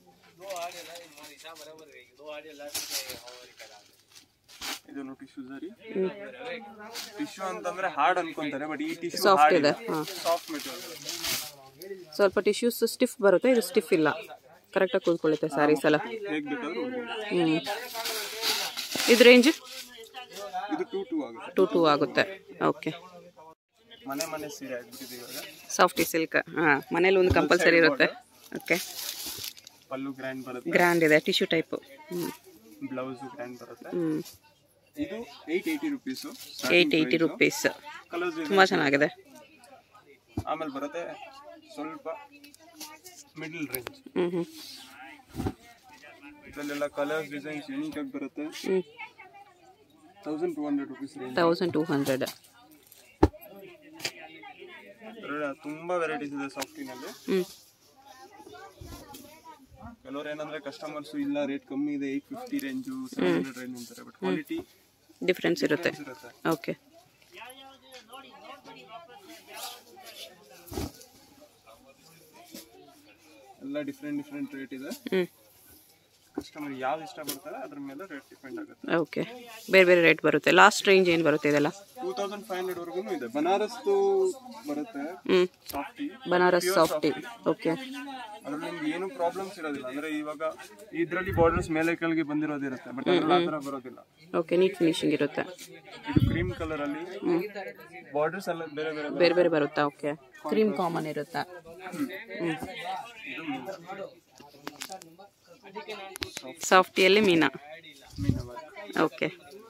ಇದನ್ನು ಟಿಶ್ಯೂ ಜರಿ ಟಿಶ್ಯೂ ಅಂತಂದ್ರೆ ಹಾರ್ಡ್ ಅನ್ಕೊಂತಾರೆ ಬಟ್ ಈ ಟಿಶ್ಯೂ ಸಾಫ್ಟ್ ಇದೆ ಹಾಂ ಸಾಫ್ಟ್ ಮೆಟೀರಿಯಲ್ ಸ್ವಲ್ಪ ಟಿಶ್ಯೂಸ್ ಸ್ಟಿಫ್ ಬರುತ್ತೆ ಇದು ಸ್ಟಿಫ್ ಇಲ್ಲ ಕರೆಕ್ಟಾಗಿ ಕೂತ್ಕೊಳ್ಳುತ್ತೆ ಸ್ಯಾರೀಸ್ ಎಲ್ಲ ಹೇಗೆ ಬೇಕಾದ್ರೂ ಉಡ್ಬೋದು. ಹ್ಞೂ ಇದು ರೇಂಜ್ ಇದು ಟೂ ಟೂ ಆಗುತ್ತೆ ಟು ಟೂ ಆಗುತ್ತೆ ಓಕೆ ಮನೆ ಮನೆ ಸೀರೆ ಆಗ್ಬಿಟ್ಟಿದೆ ಇವಾಗ ಸಾಫ್ಟಿ ಸಿಲ್ಕ್ ಹಾಂ ಮನೇಲಿ ಒಂದು ಕಂಪಲ್ಸರಿ ಇರುತ್ತೆ ಓಕೆ ಪಲ್ಲು ಗ್ರ್ಯಾಂಡ್ ಬರುತ್ತೆ ಗ್ರ್ಯಾಂಡ್ ಇದೆ ಟಿಶ್ಯೂ ಟೈಪು ಹ್ಞೂ ಬ್ಲೌಸ್ ಗ್ರ್ಯಾಂಡ್ ಬರುತ್ತೆ ಹ್ಞೂ ಇದು eight eighty rupees eight eighty rupees colours ತುಂಬ ಚೆನ್ನಾಗಿದೆ ಆಮೇಲೆ ಬರುತ್ತೆ ಸ್ವಲ್ಪ ಮಿಡಲ್ ರೇಂಜ್ ಹ್ಞೂ ಹ್ಞೂ ಇದರಲ್ಲೆಲ್ಲ ಕಲರ್ಸ್ ಡಿಸೈನ್ಸ್ ಯೂನಿಕ್ ಆಗಿ ಬರುತ್ತೆ ಹ್ಞೂ thousand two hundred rupees range thousand two hundred ತುಂಬಾ ವೆರೈಟೀಸ್ ಇದೆ ಸಾಫ್ಟಿನಲ್ಲಿ ಹ್ಞೂ ಕೆಲವ್ರು ಏನಂದ್ರೆ ಕಸ್ಟಮರ್ಸ್ ಇಲ್ಲ ರೇಟ್ ಕಮ್ಮಿ ಇದೆ eight fifty range seven hundred range ಅಂತಾರೆ ಬಟ್ ಕ್ವಾಲಿಟಿ ಡಿಫ್ರೆನ್ಸ್ ಇರುತ್ತೆ ಇರುತ್ತೆ ಓಕೆ ಎಲ್ಲ ಡಿಫ್ರೆಂಟ್ ಡಿಫ್ರೆಂಟ್ ರೇಟ್ ಇದೆ ಹ್ಞೂ ಕಸ್ಟಮರ್ ಯಾವ್ದು ಇಷ್ಟಪಡ್ತಾರೆ ಅದ್ರ ಮೇಲೆ ರೇಟ್ ಡಿಪೆಂಡ್ ಆಗುತ್ತೆ ಓಕೆ ಬೇರೆ ಬೇರೆ ರೇಟ್ ಬರುತ್ತೆ ಲಾಸ್ಟ್ ರೇಂಜ್ ಏನು ಬರುತ್ತೆ ಇದೆಲ್ಲ ಟೂ ತೌಸಂಡ್ ಫೈವ್ ಹಂಡ್ರೆಡ್ ವರ್ಗು ಇದೆ ಬನಾರಸ್ದು ಬರುತ್ತೆ ಹ್ಞೂ ಸಾಫ್ಟಿ ಬನಾರಸ್ ಸಾಫ್ಟಿ ಓಕೆ ಅದ್ರಲ್ಲಿ ನಿಮ್ಗೆ ಏನು ಪ್ರಾಬ್ಲಮ್ಸ್ ಇರೋದಿಲ್ಲ ಅಂದ್ರೆ ಇವಾಗ ಇದ್ರಲ್ಲಿ ಬಾರ್ಡರ್ಸ್ ಮೇಲೆ ಕೆಳಗೆ ಬಂದಿರೋದಿರುತ್ತೆ ಬಟ್ ಅದ್ರಲ್ಲಿ ಆ ಥರ ಬರೋದಿಲ್ಲ ಓಕೆ ನೀಟ್ ಫಿನಿಶಿಂಗ್ ಇರುತ್ತೆ ಇದು ಕ್ರೀಮ್ ಕಲರ್ ಅಲ್ಲಿ ಬಾರ್ಡರ್ಸ್ ಎಲ್ಲ ಬೇರೆ ಬೇರೆ ಬರುತ್ತೆ. ಬೇರೆ ಬೇರೆ ಬರುತ್ತಾ ಓಕೆ ಕ್ರೀಮ್ ಕಾಮನ್ ಇರುತ್ತಾ ಹ್ಞೂ ಇದು ಮೀನಾ ಸಾಫ್ಟಿಯಲ್ಲಿ meena meena work okay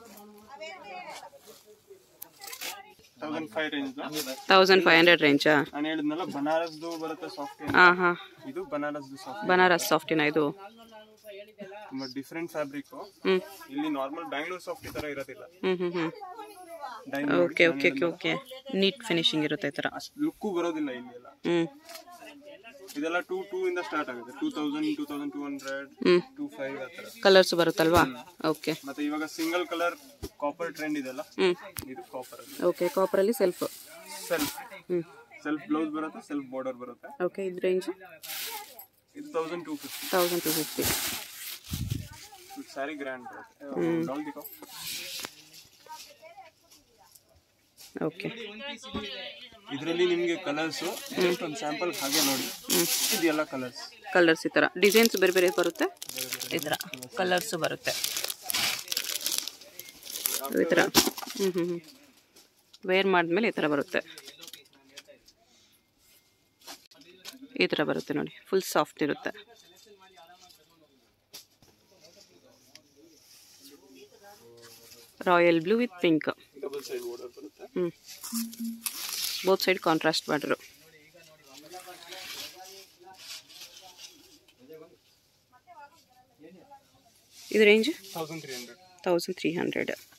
thousand five range thousand five hundred ರೇಂಜಾ ನಾನು ಹೇಳಿದ್ನಲ್ಲ ಬನಾರಸ್ದು ಬರುತ್ತೆ ಸಾಫ್ಟ್ ಹಾಂ ಹಾಂ ಇದು ಬನಾರಸ್ದು ಸಾಫ್ಟ್ ಬನಾರಸ್ ಸಾಫ್ಟಿನ ಇದು ತುಂಬಾ ಡಿಫ್ರೆಂಟ್ ಫ್ಯಾಬ್ರಿಕ್ ಹ್ಞೂ ಇಲ್ಲಿ ನಾರ್ಮಲ್ ಬ್ಯಾಂಗ್ಳೂರ್ ಸಾಫ್ಟ್ ಈ ತರ ಇರೋದಿಲ್ಲ ಹ್ಞೂ ಹ್ಞೂ ಹ್ಞೂ diamond okay okay okay okay neat finishing ಇರುತ್ತೆ ಈ ಥರ ಅಷ್ಟು ಲುಕ್ಕು ಬರೋದಿಲ್ಲ ಇಲ್ಲಿ ಎಲ್ಲ ಹ್ಞೂ ಇದೆಲ್ಲ ಟೂ ಟೂ ಇಂದ ಸ್ಟಾರ್ಟ್ ಆಗುತ್ತೆ two thousand two thousand two hundred ಹ್ಞೂ ಟೂ ಫೈವ್ ಆ ಥರ ಕಲರ್ಸ್ ಬರುತ್ತಲ್ವಾ ಓಕೆ ಮತ್ತೆ ಇವಾಗ ಸಿಂಗಲ್ ಕಲರ್ ಕಾಪರ್ ಟ್ರೆಂಡ್ ಇದೆಲ್ಲ ಹ್ಞೂ ಇದು ಕಾಪರ್ ಅಲ್ಲಿ ಓಕೆ ಕಾಪರಲ್ಲಿ ಸೆಲ್ಫ್ ಸೆಲ್ಫ್ ಹ್ಞೂ ಸೆಲ್ಫ್ ಬ್ಲೌಸ್ ಬರುತ್ತೆ ಸೆಲ್ಫ್ ಬಾರ್ಡರ್ ಬರುತ್ತೆ ಓಕೆ ಇದು ರೇಂಜ್ ಇದು thousand two fifty thousand two fifty sari grand ಬರುತ್ತೆ ಡೌನ್ ದಿಕ್ಕೋ ಓಕೆ ಇದರಲ್ಲಿ ನಿಮಗೆ ಕಲರ್ಸ್ ಜಸ್ಟ್ ಒಂದು ಸ್ಯಾಂಪಲ್ ಹಾಗೆ ನೋಡಿ ಇದೆಲ್ಲ ಕಲರ್ಸ್ ಕಲರ್ಸ್ ಈ ಥರ ಡಿಸೈನ್ಸ್ ಬೇರೆ ಬೇರೆ ಬರುತ್ತೆ ಈ ಥರ ಕಲರ್ಸು ಬರುತ್ತೆ ಈ ಥರ ಹ್ಞೂ ಹ್ಞೂ ಹ್ಞೂ ವೇರ್ ಮಾಡಿದ್ಮೇಲೆ ಈ ಥರ ಬರುತ್ತೆ ಈ ಥರ ಬರುತ್ತೆ ನೋಡಿ ಫುಲ್ ಸಾಫ್ಟ್ ಇರುತ್ತೆ royal blue with pink double side border ಬರುತ್ತೆ ಹ್ಞೂ ಬೋತ್ ಸೈಡ್ ಕಾಂಟ್ರಾಸ್ಟ್ ಬಾರ್ಡರು ಇದು range thousand three hundred thousand three hundred